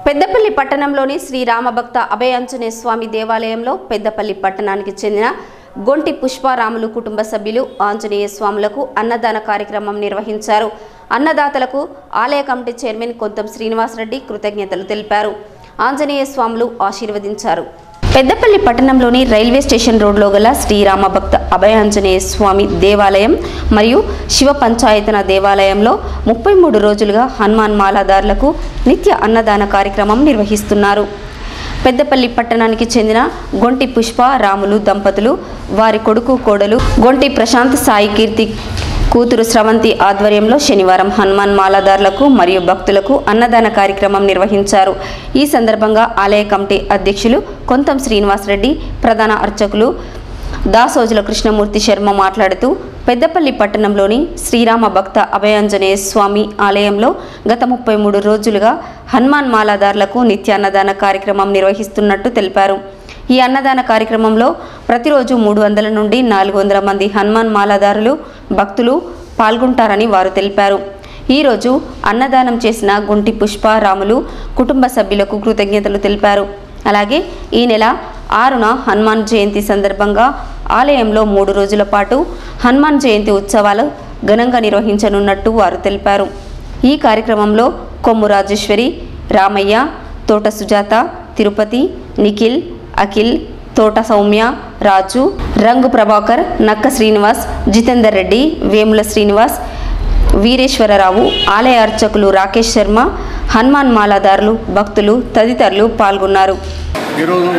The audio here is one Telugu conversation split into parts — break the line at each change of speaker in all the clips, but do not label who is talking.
పెద్దపల్లి పట్టణంలోని శ్రీ రామభక్త అభయాంజనేయ స్వామి దేవాలయంలో పెద్దపల్లి పట్టణానికి చెందిన గొంటి పుష్పారాములు కుటుంబ సభ్యులు ఆంజనేయ స్వాములకు అన్నదాన కార్యక్రమం నిర్వహించారు అన్నదాతలకు ఆలయ కమిటీ చైర్మన్ కొంతం శ్రీనివాసరెడ్డి కృతజ్ఞతలు తెలిపారు ఆంజనేయ స్వాములు ఆశీర్వదించారు పెద్దపల్లి పట్టణంలోని రైల్వే స్టేషన్ రోడ్లో గల శ్రీరామ భక్త అభయాంజనేయ స్వామి దేవాలయం మరియు శివ పంచాయతన దేవాలయంలో ముప్పై మూడు రోజులుగా హనుమాన్ మాలాదారులకు నిత్య అన్నదాన కార్యక్రమం నిర్వహిస్తున్నారు పెద్దపల్లి పట్టణానికి చెందిన గొంటి పుష్ప రాములు దంపతులు వారి కొడుకు కోడలు గొంటి ప్రశాంత్ సాయి కీర్తి కూతురు స్రవంతి ఆధ్వర్యంలో శనివారం హనుమాన్ మాలాదారులకు మరియు భక్తులకు అన్నదాన కార్యక్రమం నిర్వహించారు ఈ సందర్భంగా ఆలయ కమిటీ అధ్యక్షులు కొంతం శ్రీనివాసరెడ్డి ప్రధాన అర్చకులు దాసోజుల కృష్ణమూర్తి శర్మ మాట్లాడుతూ పెద్దపల్లి పట్టణంలోని శ్రీరామ భక్త అభయాంజనేయ స్వామి ఆలయంలో గత ముప్పై మూడు రోజులుగా హనుమాన్ మాలాదారులకు నిత్య అన్నదాన కార్యక్రమం నిర్వహిస్తున్నట్టు తెలిపారు ఈ అన్నదాన కార్యక్రమంలో ప్రతిరోజు మూడు వందల నుండి నాలుగు వందల మంది హనుమాన్ మాలాదారులు భక్తులు పాల్గొంటారని వారు తెలిపారు ఈరోజు అన్నదానం చేసిన గుంటి పుష్ప రాములు కుటుంబ సభ్యులకు కృతజ్ఞతలు తెలిపారు అలాగే ఈ నెల ఆరున హనుమాన్ జయంతి సందర్భంగా ఆలయంలో మూడు రోజుల పాటు హనుమాన్ జయంతి ఉత్సవాలు ఘనంగా నిర్వహించనున్నట్టు వారు తెలిపారు ఈ కార్యక్రమంలో కొమ్ము రాజేశ్వరి రామయ్య తోట సుజాత తిరుపతి నిఖిల్ అఖిల్ తోట సౌమ్య రాజు రంగు ప్రభాకర్ నక్క శ్రీనివాస్ జితేందర్ రెడ్డి వేముల శ్రీనివాస్ వీరేశ్వరరావు ఆలయ అర్చకులు రాకేష్ శర్మ హనుమాన్ మాలాదారులు భక్తులు తదితరులు పాల్గొన్నారు
ఈరోజు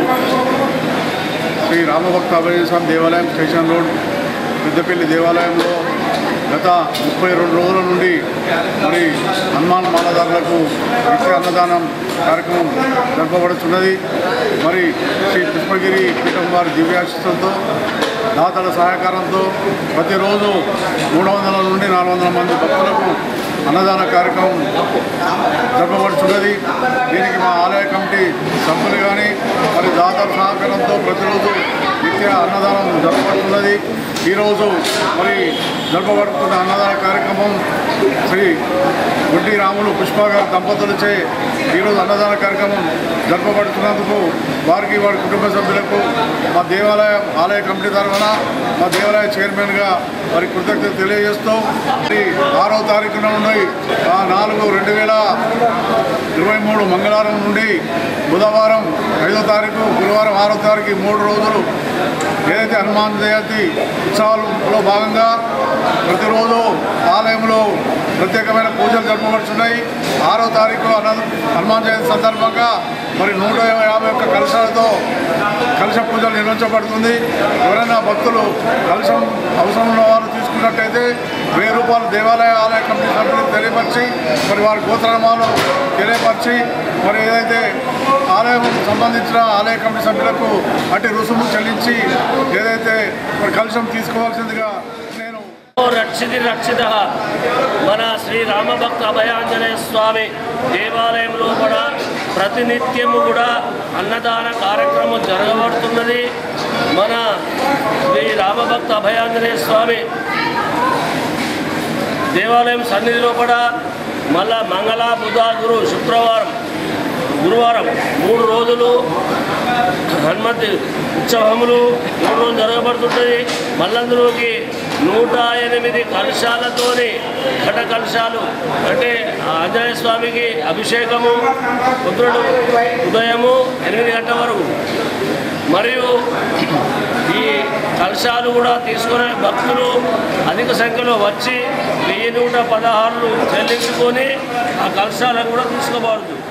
శ్రీ రామభక్త అభయ స్వామి దేవాలయం స్టేషన్ రోడ్ పెద్దపల్లి దేవాలయంలో గత ముప్పై రెండు రోజుల నుండి మరి హనుమాన్ మాలదారులకు నిత్య అన్నదానం కార్యక్రమం జరపబడుతున్నది మరి శ్రీ పుష్పగిరి పీఠం వారి దివ్యాశిస్సులతో దాతల సహకారంతో ప్రతిరోజు మూడు వందల నుండి నాలుగు వందల మంది భక్తులకు అన్నదాన కార్యక్రమం జరపబడుతున్నది దీనికి మా ఆలయ కమిటీ సభ్యులు కానీ మరి దాతల సహకారంతో ప్రతిరోజు నిత్య అన్నదానం జరపబడుతున్నది ఈరోజు మరి జరపబడుతున్న అన్నదాన కార్యక్రమం శ్రీ గుడ్డి రాములు పుష్ప గారి దంపతులచే ఈరోజు అన్నదాన కార్యక్రమం జరపబడుతున్నందుకు వారికి వారి కుటుంబ సభ్యులకు మా దేవాలయం ఆలయ కమిటీ తరఫున మా దేవాలయ చైర్మన్గా మరి కృతజ్ఞత తెలియజేస్తూ మరి ఆరో తారీఖున నుండి ఆ నాలుగు రెండు వేల ఇరవై మూడు మంగళవారం నుండి బుధవారం ఐదో తారీఖు గురువారం ఆరో తారీఖు ఈ మూడు రోజులు ఏదైతే హనుమాన్ జయంతి ఉత్సవాలలో భాగంగా ప్రతిరోజు ఆలయంలో ప్రత్యేకమైన పూజలు జరపబడుతున్నాయి ఆరో తారీఖు అన్న హనుమాన్ జయంతి సందర్భంగా మరి నూట యాభై ఒక్క కలశాలతో కలశ పూజలు నిర్వహించబడుతుంది ఎవరైనా భక్తులు కలశం అవసరం ఉన్న వారు తీసుకున్నట్టయితే వెయ్యి రూపాయలు దేవాలయ ఆలయ కమిటీ సభ్యులకు తెలియపరిచి మరి వారి గోత్రనామాలు తెలియపరిచి మరి ఏదైతే ఆలయం సంబంధించిన ఆలయ కమిటీ సభ్యులకు అటు రుసుము చెల్లించి ఏదైతే మరి కలశం తీసుకోవాల్సిందిగా నేను
రక్షితి రక్షిత మన శ్రీ రామభక్త అభయాంజనేయ స్వామి దేవాలయంలో కూడా ప్రతినిత్యము కూడా అన్నదాన కార్యక్రమం జరగబడుతున్నది మన శ్రీ రామభక్త అభయాంజనేయ స్వామి దేవాలయం సన్నిధిలో కూడా మళ్ళా మంగళ బుధ గురు శుక్రవారం గురువారం మూడు రోజులు హనుమతి ఉత్సవములు మూడు రోజులు జరగబడుతుంటుంది మళ్ళందులోకి నూట ఎనిమిది కలశాలతోని ఘట కలశాలు అంటే ఆంజనేయ స్వామికి అభిషేకము పుత్రుడు ఉదయము ఎనిమిది గంటల వరకు మరియు ఈ కలశాలు కూడా తీసుకునే భక్తులు అధిక సంఖ్యలో వచ్చి వెయ్యి నూట పదహారులు చెల్లించుకొని ఆ కలశాలను కూడా తీసుకోబడదు